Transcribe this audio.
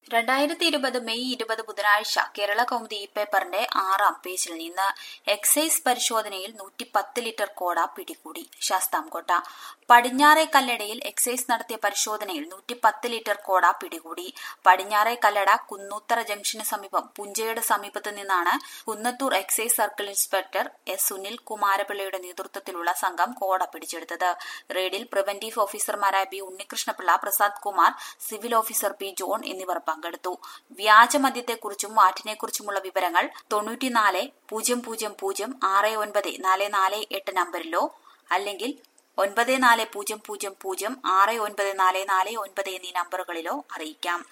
രണ്ടായിരത്തി ഇരുപത് മെയ് ഇരുപത് ബുധനാഴ്ച കേരള കൗമുദി ഇ പേപ്പറിന്റെ ആറാം പേജിൽ നിന്ന് എക്സൈസ് പരിശോധനയിൽ നൂറ്റി പത്ത് ലിറ്റർ കോട പിടികൂടി ശാസ്താംകോട്ട പടിഞ്ഞാറെ കല്ലടയിൽ എക്സൈസ് നടത്തിയ പരിശോധനയിൽ നൂറ്റി പത്ത് ലിറ്റർ കോട പിടികൂടി പടിഞ്ഞാറെ കല്ലട കുന്നൂത്തറ ജംഗ്ഷന് സമീപം പുഞ്ചയുടെ സമീപത്ത് നിന്നാണ് Kunnathur excise circle inspector S Sunil കുമാരപിള്ളയുടെ നേതൃത്വത്തിലുള്ള സംഘം കോട പിടിച്ചെടുത്തത് റെയ്ഡിൽ പ്രിവന്റീവ് ഓഫീസർമാരായ B Unnikrishnapillai Prasad Kumar civil officer P John എന്നിവർ പങ്കെടുത്തു വ്യാജമദ്യത്തെക്കുറിച്ചും വാറ്റിനെക്കുറിച്ചുമുള്ള വിവരങ്ങൾ തൊണ്ണൂറ്റിനാല് പൂജ്യം പൂജ്യം പൂജ്യം ആറ് ഒൻപത് നാല് നാല് എട്ട് നമ്പറിലോ അല്ലെങ്കിൽ ഒൻപത് നാല് പൂജ്യം പൂജ്യം പൂജ്യം ആറ് ഒൻപത് നാല് നാല് ഒൻപത് എന്നീ നമ്പറുകളിലോ അറിയിക്കാം